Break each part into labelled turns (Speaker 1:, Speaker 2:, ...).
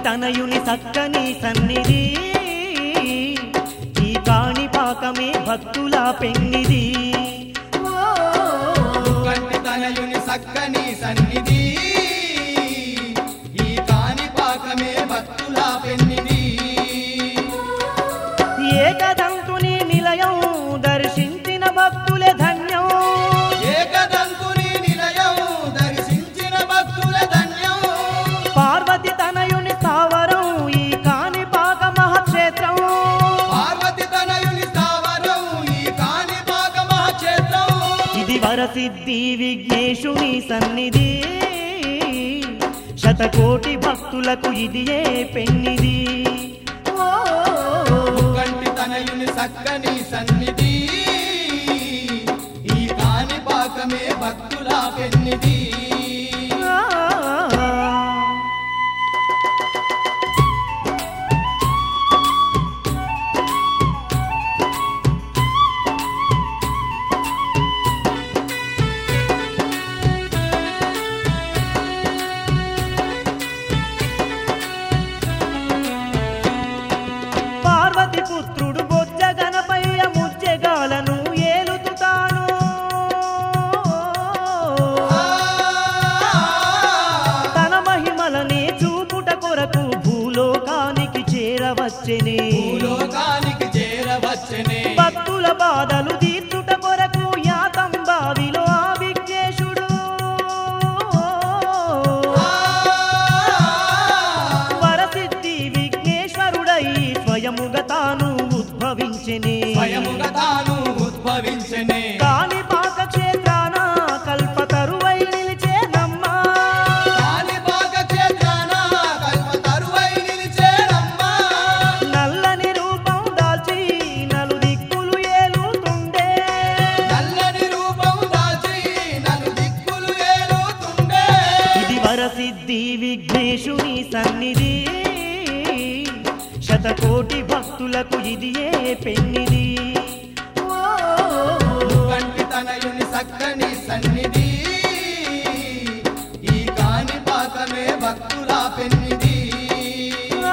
Speaker 1: తనయుని సక్కని సన్నిధి ఈ కాణి పాకమే భక్తుల పెన్నిది
Speaker 2: కంటి తనయుని సక్కని సన్నిధి ఈ కాణిపాకమే భక్తుల పెన్నిది
Speaker 1: ఏకదంతుని నిలయం దర్శించిన భక్తులే ధన్యం
Speaker 2: ఏకదంతుని నిలయం దర్శించిన భక్తుల ధన్యం
Speaker 1: పార్వతి తనయుని స్థావరం ఈ కాణి పాక మహాక్షేత్రం
Speaker 2: పార్వతి తనయుని స్థావరం ఈ కాణిపాక మహాక్షేత్రం
Speaker 1: ఇది వరసిద్ధి విఘ్నేశుని సన్నిధి శతకోటి భక్తులకు ఇది ఏ పెన్నిది ఓ,
Speaker 2: కంటి తనయుని సక్కని సన్నిధి ఈ కాణిపాకమే భక్తుల పెన్నిది
Speaker 1: ఆ. పార్వతి పుత్రుడు బొజ్జ గణపయ్య ముజ్జగాలను ఏలుతుతాను తన మహిమలనే చూపుట కొరకు భూలోకానికి చేరవచ్చనే
Speaker 2: భూలోకానికి చేరవచ్చనే
Speaker 1: భక్తుల బాధలు తీర్చుట కొరకు యాతం బావిలో ఆ విఘ్నేశుడు వరసిద్ధి విఘ్నేశ్వరుడై స్వయముగా తాను ఉద్భవించెనే
Speaker 2: స్వయముగా తాను ఉద్భవించనే
Speaker 1: కాణిపాక క్షేత్రాన కల్పతరువై నిలిచేనమ్మా
Speaker 2: కాణిపాక క్షేత్రాన కల్పతరువై నిలిచేనమ్మా
Speaker 1: నల్లని రూపం దాల్చి నలు దిక్కులు ఏలుతుండే
Speaker 2: నల్లని రూపం దాల్చి నన్ను దిక్కులు ఏలుతుండే
Speaker 1: ఇది వరసిద్ధి విఘ్నేశుని సన్నిధి శతకోటి భక్తులకు ఇది ఏ పెన్నిది ఓ,
Speaker 2: కంటి తనయుని సక్కని సన్నిధి ఈ కాణిపాకమే భక్తుల పెన్నిది
Speaker 1: ఆ.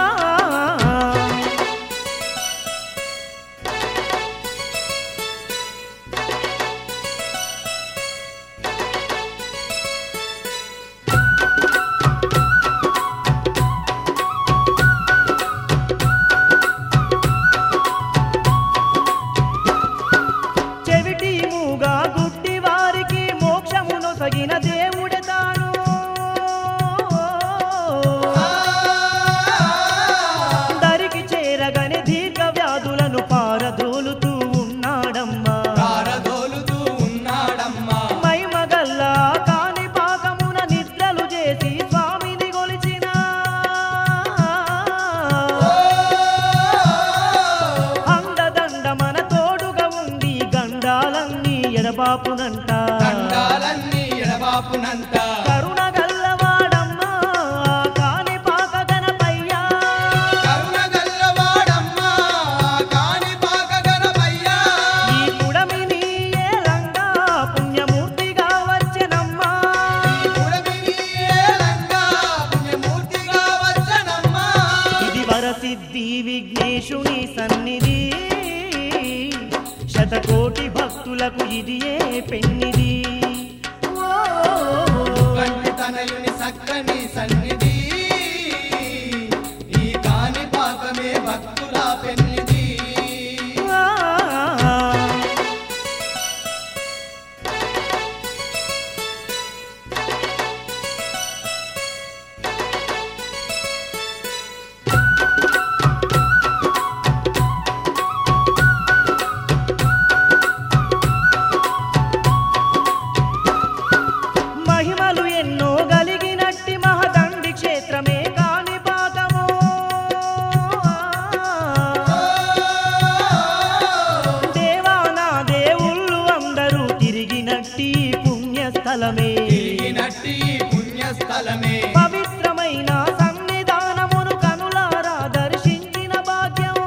Speaker 1: చెవిటి మూగా గుడ్డి వారికి మోక్షమును సగిన దేవుడే తాను దరికి చేరగని దీర్ఘ వ్యాధులను పారదోలుతూ ఉన్నాడమ్మా
Speaker 2: కారదోలుతూ ఉన్నాడమ్మా
Speaker 1: మైమగల్ల కాని పాకమున నిద్రలు చేసి స్వామిని గొలిచిన అండదండ మన తోడుగా ఉండి గండాలన్నీ ఎడబాపునంట
Speaker 2: దండాలన్నీ ఎడబాపునంత
Speaker 1: కరుణ గల్లవాడమ్మా కాని పాక గణపయ్యా
Speaker 2: కరుణ గల్లవాడమ్మా కాణిపాక గణపయ్యా
Speaker 1: ఈ పుడమిని ఏలంగా పుణ్యమూర్తిగా వచ్చెనమ్మా
Speaker 2: పుడమిని ఏలంగా పుణ్యమూర్తిగా వచ్చనమ్మా
Speaker 1: ఇది వరసిద్ధి విఘ్నేశుని సన్నిధి శతకోటి భక్తులకు ఇది ఏ పెన్నిది ఓ,
Speaker 2: కంటి తనయుని సక్కని సన్నిధి ఈ కాణిపాకమే భక్తుల పెన్నిది
Speaker 1: ఆ. మహిమలు ఎన్నో గలిగినట్టి మహదండి క్షేత్రమే కాని పాకము దేవానా దేవుళ్ళు అందరూ తిరిగినట్టి పుణ్యస్థలమే
Speaker 2: తిరిగినట్టి పుణ్యస్థలమే
Speaker 1: పవిత్రమైన సన్నిధానమును కనులారా దర్శించిన భాగ్యం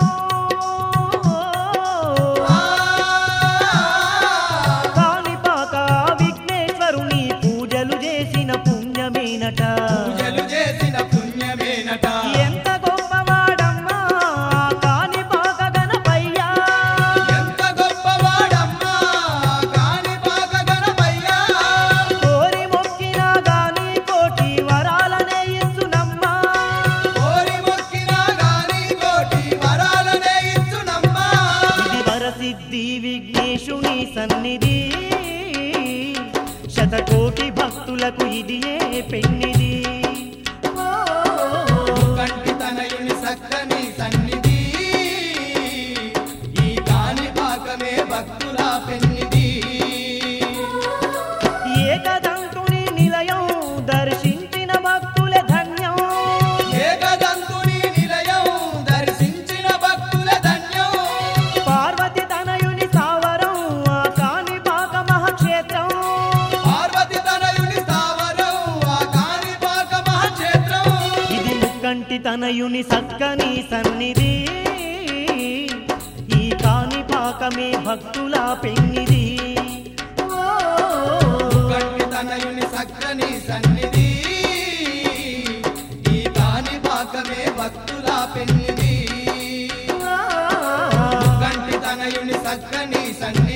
Speaker 1: కాణిపాక విఘ్నేశ్వరుని పూజలు చేసిన పుణ్యమేనట
Speaker 2: పూజలు చేసిన పుణ్యమేనట
Speaker 1: ఎంత శతకోటి భక్తులకు ఇదియే పెన్నిది ఓ,
Speaker 2: కంటి తనయుని సక్కని సన్నిధి ఈ కాని పాకమే భక్తుల పెన్నిది
Speaker 1: ఏకదంతుని నిలయం దర్శించిన భక్తుల ధన్యం
Speaker 2: ఏకదంతుని నిలయం దర్శించిన భక్తుల ధన్యం
Speaker 1: పార్వతి తనయుని సావరం ఆ కాణిపాక మహాక్షేత్రం
Speaker 2: పార్వతి తనయుని స్థావరం ఆ కాని పాక మహాక్షేత్రం
Speaker 1: ఇది ముక్కంటి తనయుని సక్కని సన్నిధి ఈ కాణిపాకమే భక్తుల పెన్నిది ఓ,
Speaker 2: కంటి తనయుని సక్కని సన్నిధి ఈ కాని పాకమే భక్తుల పెన్నిది
Speaker 1: ఆ,
Speaker 2: కంటి తనయుని సక్కని సన్నిధి